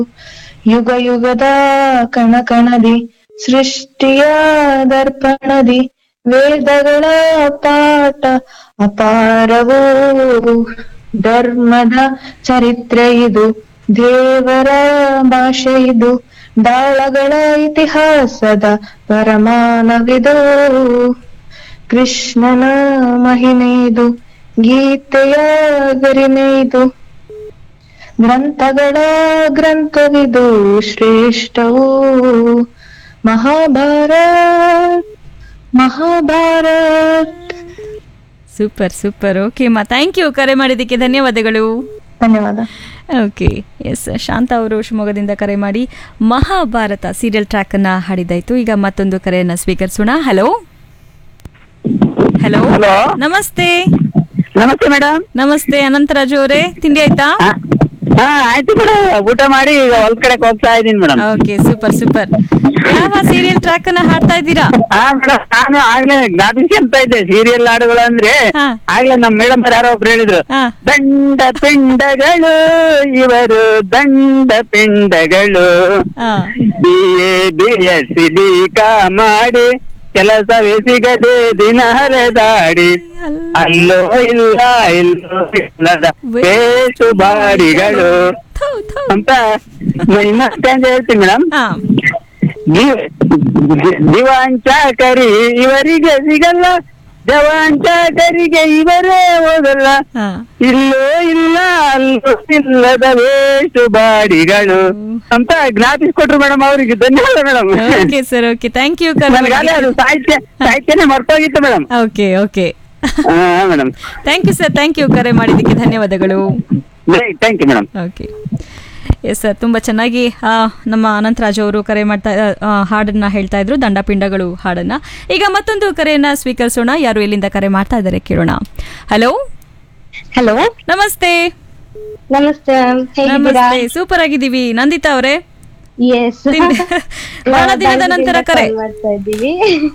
ಯುಗ ಯುಗದ ಕಣ ಕಣದಿ ಸೃಷ್ಟಿಯ ದರ್ಪಣದಿ ವೇದಗಳ ಪಾಠ ಅಪಾರವೋ ಧರ್ಮದ ಚರಿತ್ರೆ ಇದು ದೇವರ ಭಾಷೆ ಇದು ದಾಳಗಳ ಇತಿಹಾಸದ ಪರಮಾನವಿದು ಕೃಷ್ಣನ ಮಹಿಮೆ ಇದು ಗೀತೆಯ ಗರಿಮೆ ಇದು ಗ್ರಂಥಗಳ ಗ್ರಂಥವಿದು ಶ್ರೇಷ್ಠವು Mahabharat Mahabharat super super okay ಅಮ್ಮ ಥ್ಯಾಂಕ್ ಯು ಕರೆ ಮಾಡಿದ್ದಕ್ಕೆ ಧನ್ಯವಾದಗಳು ಧನ್ಯವಾದ ಓಕೆ ಎಸ್ ಶಾಂತ ಅವರು ಶಿವಮೊಗ್ಗದಿಂದ ಕರೆ ಮಾಡಿ ಮಹಾಭಾರತ ಸೀರಿಯಲ್ ಟ್ರ್ಯಾಕ್ ಅನ್ನ ಹಾಡಿದ್ದಾಯ್ತು ಈಗ ಮತ್ತೊಂದು ಕರೆಯನ್ನ ಸ್ವೀಕರಿಸೋಣ ಹಲೋ ಹಲೋ ಹಲೋ ನಮಸ್ತೆ ನಮಸ್ತೆ ಮೇಡಮ್ ನಮಸ್ತೆ ಅನಂತರಾಜು ಅವರೇ ತಿಂಡಿ ಆಯ್ತಾ ಹಾ ಆಯ್ತು ಮೇಡಮ್ ಊಟ ಮಾಡಿ ಈಗ ಹೊಲ್ ಕಡೆ ಹೋಗ್ತಾ ಇದೀನಿ ಮೇಡಮ್ ಓಕೆ ಸೂಪರ್ ಸೂಪರ್ ಯಾವ ಸೀರಿಯಲ್ ಟ್ರ್ಯಾಕ್ ಅನ್ನ ಹಾಡ್ತಾ ಇದ್ದೀರಾ ಹಾ ಮೇಡಮ್ ನಾನು ಆಗ್ಲೇ ಜ್ಞಾಪಿಸಿ ಅಂತ ಇದ್ದೆ ಸೀರಿಯಲ್ ಹಾಡುಗಳು ಅಂದ್ರೆ ಹಾ. ಆಗ್ಲೇ ನಮ್ ಮೇಡಮ್ ಯಾರೋ ಒಬ್ರು ಹೇಳಿದ್ರು ಹಾ. ದಂಡ ಪಿಂಡಗಳು ಇವರು ದಂಡ ಪಿಂಡಗಳು ಹಾ. B A B S C B ಕಾ ಮಾಡಿ ಕೆಲಸವೇ ಸಿಗದೆ ದಿನ ಹರಿದಾಡಿ ಅಲ್ಲೋ ಇಲ್ಲ ಇಲ್ಲೋ ಇಲ್ಲದ ಬೇಸು ಬಾಡಿಗಳು ಥು, ಥು. ಅಂತ ಇನ್ನೊಂದು ಅಂತ ಹೇಳ್ತೀನಿ ಮೇಡಮ್ ಹಾ. ದಿವಾಂಚಾಕರಿ ಇವರಿಗೆ ಸಿಗಲ್ಲ ಜವಾಂಚಾಕರಿಗೆ ಇವರೇ ಹೋಗಲ್ಲ ಹಾ. ಇಲ್ಲೋ ಇಲ್ಲ ಅಲ್ಲೋ ಇಲ್ಲದ ವೇಷು ಬಾಡಿಗಳು ಅಂತ ಜ್ಞಾಪಿಸ್ಕೊಟ್ರು ಮೇಡಮ್ ಅವರಿಗೆ ಧನ್ಯವಾದ madam okay sir okay thank you ಕರೆ ನನಗಾಗಲೇ ಅದು ಸಾಹಿತ್ಯ ಸಾಹಿತ್ಯನೇ ಮರ್ತೋಗಿತ್ತು ಮೇಡಮ್ ಓಕೆ ಓಕೆ ಹಾ madam thank you sir thank you ಕರೆ ಮಾಡಿದ್ದಕ್ಕೆ ಧನ್ಯವಾದಗಳು thank you madam okay yes sir ತುಂಬ ಚೆನ್ನಾಗಿ ಆ, ನಮ್ಮ ಅನಂತರಾಜ್ ಅವರು ಕರೆ ಮಾಡ್ತಾ ಆ, ಹಾಡನ್ನ ಹೇಳ್ತಾ ಇದ್ರು ದಂಡಪಿಂಡಗಳು ಹಾಡನ್ನ ಈಗ ಮತ್ತೊಂದು ಕರೆಯನ್ನ ಸ್ವೀಕರಿಸೋಣ ಯಾರು ಎಲ್ಲಿಂದ ಕರೆ ಮಾಡ್ತಾ ಇದ್ದಾರೆ ಕೇಳೋಣ ಹಲೋ ಹಲೋ ನಮಸ್ತೆ ನಮಸ್ತೆ ಹೇಗಿದ್ದೀರಾ ನಮಸ್ತೆ ಸೂಪರ್ ಆಗಿದ್ದೀವಿ ನಂದಿತಾ ಅವರೇ ಎಸ್ ತಿಂಡಿ- ಬಹಳ ದಿನದ ನಂತರ ಕರೆ ಮಾಡ್ತಾ ಇದ್ದೀವಿ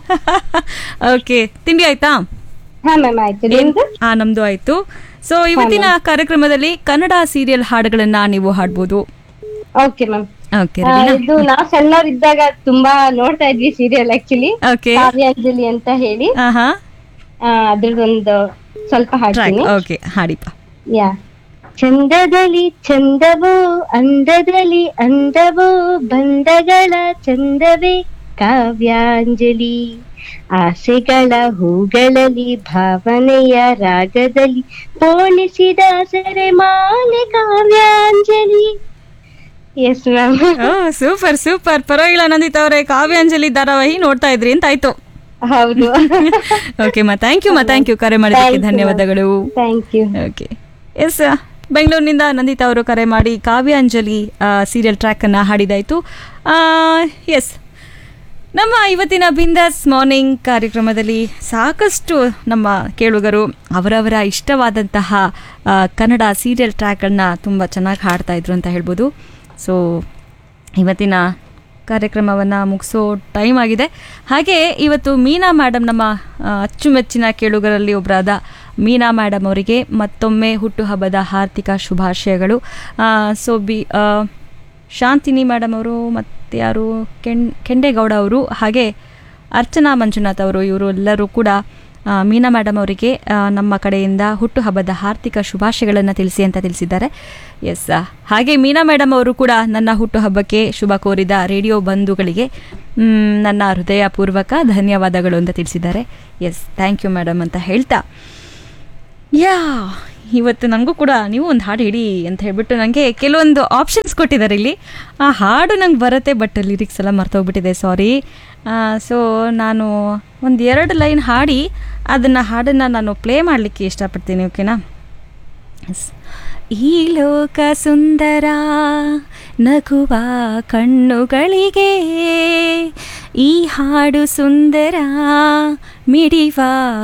ಓಕೆ ತಿಂಡಿ ಆಯ್ತಾ ಹಾ ಮ್ಯಾಮ್ ಆಯ್ತು ನಿಮ್ದು ಆ ನಮ್ದು ಆಯ್ತು ಸೊ ಇವತ್ತಿನ ಕಾರ್ಯಕ್ರಮದಲ್ಲಿ ಕನ್ನಡ ಸೀರಿಯಲ್ ಹಾಡುಗಳನ್ನ ನೀವು ಹಾಡ್ಬೋದು ಓಕೆ ಮ್ಯಾಮ್ ಓಕೆ ಇದು ನಾವು ಸಣ್ಣವರಿದ್ದಾಗ ತುಂಬಾ ನೋಡ್ತಾ ಇದ್ವಿ ಸೀರಿಯಲ್ ಆಕ್ಚುಲಿ ಓಕೆ ಕಾವ್ಯಾಂಜಲಿ ಅಂತ ಹೇಳಿ ಹಾ ಹಾ ಆ, ಅದ್ರದ್ದೊಂದು ಸ್ವಲ್ಪ ಟ್ರ್ಯಾಕ್ ಹಾಡ್ತೀನಿ ಓಕೆ ಹಾಡಿಪ್ಪ ಯಾ ಚಂದದಲ್ಲಿ ಚಂದವು ಅಂದದಲ್ಲಿ ಅಂದವು ಬಂಧಗಳ ಚಂದವೇ ಕಾವ್ಯಾಂಜಲಿ ಆಸೆಗಳ ಹೂಗಳಲ್ಲಿ ಭಾವನೆಯ ರಾಗದಲ್ಲಿ ಪೋಣಿಸಿದ ಸೆರೆಮಾಲೆ ಕಾವ್ಯಾಂಜಲಿ yes ma'am oh super super ಪರವಾಗಿಲ್ಲ ನಂದಿತ್ ಅವರೇ ಕಾವ್ಯಾಂಜಲಿ ಧಾರಾವಾಹಿ ನೋಡ್ತಾ ಇದ್ರಿ ಅಂತ ಆಯ್ತು ಹೌದು ಓಕೆ ಮಾ ಥ್ಯಾಂಕ್ ಯು ಮಾ ಥ್ಯಾಂಕ್ ಯು ಕರೆ ಮಾಡಿದ್ದಕ್ಕೆ Thank you, ಧನ್ಯವಾದಗಳು ಥ್ಯಾಂಕ್ ಯು ಓಕೆ ಎಸ್ ಬೆಂಗಳೂರಿನಿಂದ ನಂದಿತಾ ಅವರು ಕರೆ ಮಾಡಿ ಕಾವ್ಯಾಂಜಲಿ ಸೀರಿಯಲ್ ಟ್ರ್ಯಾಕ್ ಅನ್ನ ಹಾಡಿದಾಯ್ತು ಎಸ್ ನಮ್ಮ ಇವತ್ತಿನ ಬಿಂದಾಸ್ ಮಾರ್ನಿಂಗ್ ಕಾರ್ಯಕ್ರಮದಲ್ಲಿ ಸಾಕಷ್ಟು ನಮ್ಮ ಕೇಳುಗರು ಅವರವರ ಇಷ್ಟವಾದಂತಹ ಆ, ಕನ್ನಡ ಸೀರಿಯಲ್ ಟ್ರ್ಯಾಕನ್ನು ತುಂಬ ಚೆನ್ನಾಗಿ ಹಾಡ್ತಾ ಇದ್ರು ಅಂತ ಹೇಳ್ಬೋದು ಸೊ ಇವತ್ತಿನ ಕಾರ್ಯಕ್ರಮವನ್ನು ಮುಗಿಸೋ ಟೈಮ್ ಆಗಿದೆ ಹಾಗೆ ಇವತ್ತು ಮೀನಾ ಮೇಡಮ್ ನಮ್ಮ ಆ, ಅಚ್ಚುಮೆಚ್ಚಿನ ಕೇಳುಗರಲ್ಲಿ ಒಬ್ಬರಾದ ಮೀನಾ ಮೇಡಮ್ ಅವರಿಗೆ ಮತ್ತೊಮ್ಮೆ ಹುಟ್ಟುಹಬ್ಬದ ಹಾರ್ದಿಕ ಶುಭಾಶಯಗಳು ಸೊ ಬಿ ಆ, ಶಾಂತಿನಿ ಮೇಡಮ್ ಅವರು ಮತ್ತು ಯಾರು ಕೆಣ್ ಕೆಂಡೇಗೌಡ ಅವರು ಹಾಗೆ ಅರ್ಚನಾ ಮಂಜುನಾಥ್ ಅವರು ಇವರು ಎಲ್ಲರೂ ಕೂಡ ಆ, ಮೀನಾ ಮೇಡಮ್ ಅವರಿಗೆ ಆ, ನಮ್ಮ ಕಡೆಯಿಂದ ಹುಟ್ಟುಹಬ್ಬದ ಹಾರ್ದಿಕ ಶುಭಾಶಯಗಳನ್ನು ತಿಳಿಸಿ ಅಂತ ತಿಳಿಸಿದ್ದಾರೆ ಎಸ್ ಹಾಗೆ ಮೀನಾ ಮೇಡಮ್ ಅವರು ಕೂಡ ನನ್ನ ಹುಟ್ಟುಹಬ್ಬಕ್ಕೆ ಶುಭ ಕೋರಿದ ರೇಡಿಯೋ ಬಂಧುಗಳಿಗೆ ಮ್, ನನ್ನ ಹೃದಯಪೂರ್ವಕ ಧನ್ಯವಾದಗಳು ಅಂತ ತಿಳಿಸಿದ್ದಾರೆ ಎಸ್ ಥ್ಯಾಂಕ್ ಯು ಮೇಡಮ್ ಅಂತ ಹೇಳ್ತಾ ಯಾ ಇವತ್ತು ನನಗೂ ಕೂಡ ನೀವು ಒಂದು ಹಾಡು ಹಿಡಿ ಅಂತ ಹೇಳ್ಬಿಟ್ಟು ನನಗೆ ಕೆಲವೊಂದು ಆಪ್ಷನ್ಸ್ ಕೊಟ್ಟಿದ್ದಾರೆ ಇಲ್ಲಿ ಆ ಹಾಡು ನಂಗೆ ಬರುತ್ತೆ ಬಟ್ ಲಿರಿಕ್ಸ್ ಎಲ್ಲ ಮರ್ತೋಗ್ಬಿಟ್ಟಿದೆ ಸಾರಿ ಸೊ ನಾನು ಒಂದು ಎರಡು ಲೈನ್ ಹಾಡಿ ಅದನ್ನು ಹಾಡನ್ನು ನಾನು ಪ್ಲೇ ಮಾಡಲಿಕ್ಕೆ ಇಷ್ಟಪಡ್ತೀನಿ ಓಕೆನಾ ಎಸ್ ಈ ಲೋಕ ಸುಂದರ ನಗುವ ಕಣ್ಣುಗಳಿಗೆ ಈ ಹಾಡು ಸುಂದರ ಮಿಡಿವ